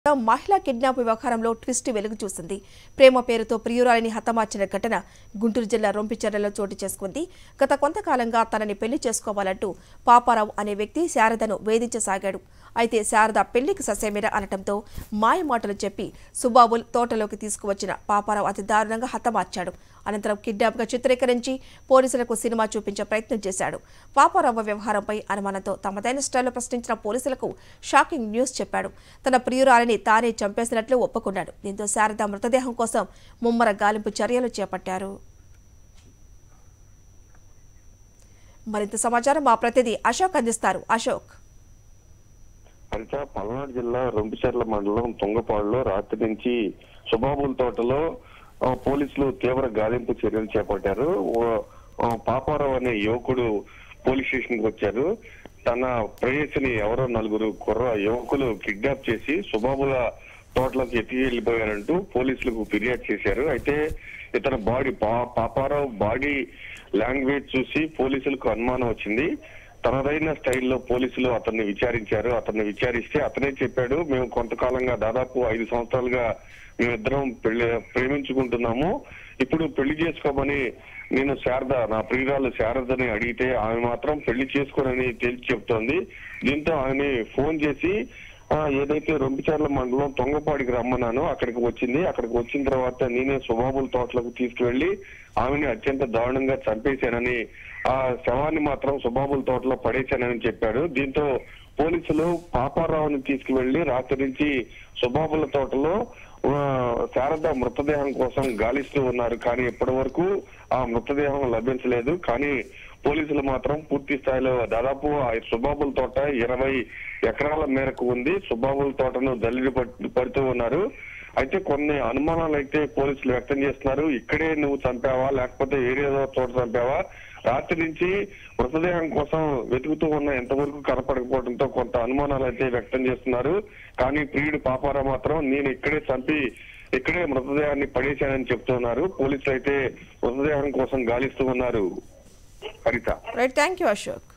మహిళా కిడ్నాప్ వ్యవహారంలో ట్విస్ట్ వెలుగు చూసింది ప్రేమ పేరుతో ప్రియురాలిని హతమార్చిన ఘటన గుంటూరు జిల్లా రొంపిచెర్లలో చోటు చేసుకుంది గత కొంతకాలంగా తనని పెళ్లి చేసుకోవాలంటూ పాపారావు అనే వ్యక్తి శారదను వేధించసాగాడు అయితే శారద పెళ్లికి ససేమిర అనటంతో మాయమాటలు చెప్పి సుబాబుల్ తోటలోకి తీసుకువచ్చిన పాపారావు అతి దారుణంగా హతమార్చాడు అనంతరం కిడ్నాప్గా చిత్రీకరించి పోలీసులకు సినిమా చూపించే ప్రయత్నం చేశాడు పాపారావు వ్యవహారంపై అనుమానంతో తమదైన స్టైల్లో ప్రశ్నించిన పోలీసులకు షాకింగ్ న్యూస్ చెప్పాడు తన ప్రియురాలిని తానే చంపేసినట్లు ఒప్పుకున్నాడు దీంతో శారద మృతదేహం కోసం ముమ్మర గాలింపు చర్యలు చేపట్టారు మరింత సమాచారం మా ప్రతినిధి అశోక్ అందిస్తారు అశోక్ హరిత పల్నాడు జిల్లా రొంపిచెర్ల మండలం తుంగపాడులో రాత్రి నుంచి సుబాబుల్ తోటలో ఆ, పోలీసులు తీవ్ర గాలింపు చర్యలు చేపట్టారు ఓ, ఆ, పాపారావు అనే యువకుడు పోలీస్ స్టేషన్ కి వచ్చారు తన ప్రేయసిని ఎవరో నలుగురు కుర్ర యువకులు కిడ్నాప్ చేసి సుబాబుల తోటలోకి ఎత్తి వెళ్ళిపోయారంటూ పోలీసులకు ఫిర్యాదు చేశారు అయితే ఇతని బాడీ పా- పాపారావు బాడీ లాంగ్వేజ్ చూసి పోలీసులకు అనుమానం వచ్చింది తనదైన స్టైల్లో పోలీసులు అతన్ని విచారించారు అతన్ని విచారిస్తే అతనే చెప్పాడు మేము కొంతకాలంగా దాదాపు ఐదు సంవత్సరాలుగా మేమిద్దరం పెళ్లి ప్రేమించుకుంటున్నాము ఇప్పుడు పెళ్లి చేసుకోమని నేను శారద నా ప్రియురాలు శారదని అడిగితే ఆమె మాత్రం పెళ్లి చేసుకోనని తేల్చి చెప్తోంది దీంతో ఆమె ఫోన్ చేసి ఆ, ఏదైతే రొంపిచర్ల మండలం తొంగపాడికి రమ్మన్నానో అక్కడికి వచ్చింది అక్కడికి వచ్చిన తర్వాత నేనే సుబాబుల తోటలకు తీసుకువెళ్లి ఆమెని అత్యంత దారుణంగా చంపేశానని ఆ శవాన్ని మాత్రం సుబాబుల తోటలో పడేశానని చెప్పాడు దీంతో పోలీసులు పాపారావుని తీసుకువెళ్లి రాత్రి నుంచి సుబాబుల తోటలో ఆ, శారద మృతదేహం కోసం గాలిస్తూ ఉన్నారు కానీ ఇప్పటి వరకు ఆ మృతదేహం లభించలేదు కానీ పోలీసులు మాత్రం పూర్తి స్థాయిలో దాదాపు ఆ సుబాబుల తోట ఇరవై ఎకరాల మేరకు ఉంది సుబాబుల తోటను దళిలు పడుతూ ఉన్నారు అయితే కొన్ని అనుమానాలు అయితే పోలీసులు వ్యక్తం చేస్తున్నారు ఇక్కడే నువ్వు చంపావా లేకపోతే వేరే ఏదో చోట చంపావా రాత్రి నుంచి మృతదేహం కోసం వెతుకుతూ ఉన్న ఎంతవరకు కనపడకపోవడంతో కొంత అనుమానాలు అయితే వ్యక్తం చేస్తున్నారు కానీ ప్రియుడు పాపారా మాత్రం నేను ఇక్కడే చంపి ఇక్కడే మృతదేహాన్ని పడేశానని చెప్తున్నారు పోలీసులు అయితే మృతదేహం కోసం గాలిస్తూ ఉన్నారు హరిత రైట్ థ్యాంక్ యూ అశోక్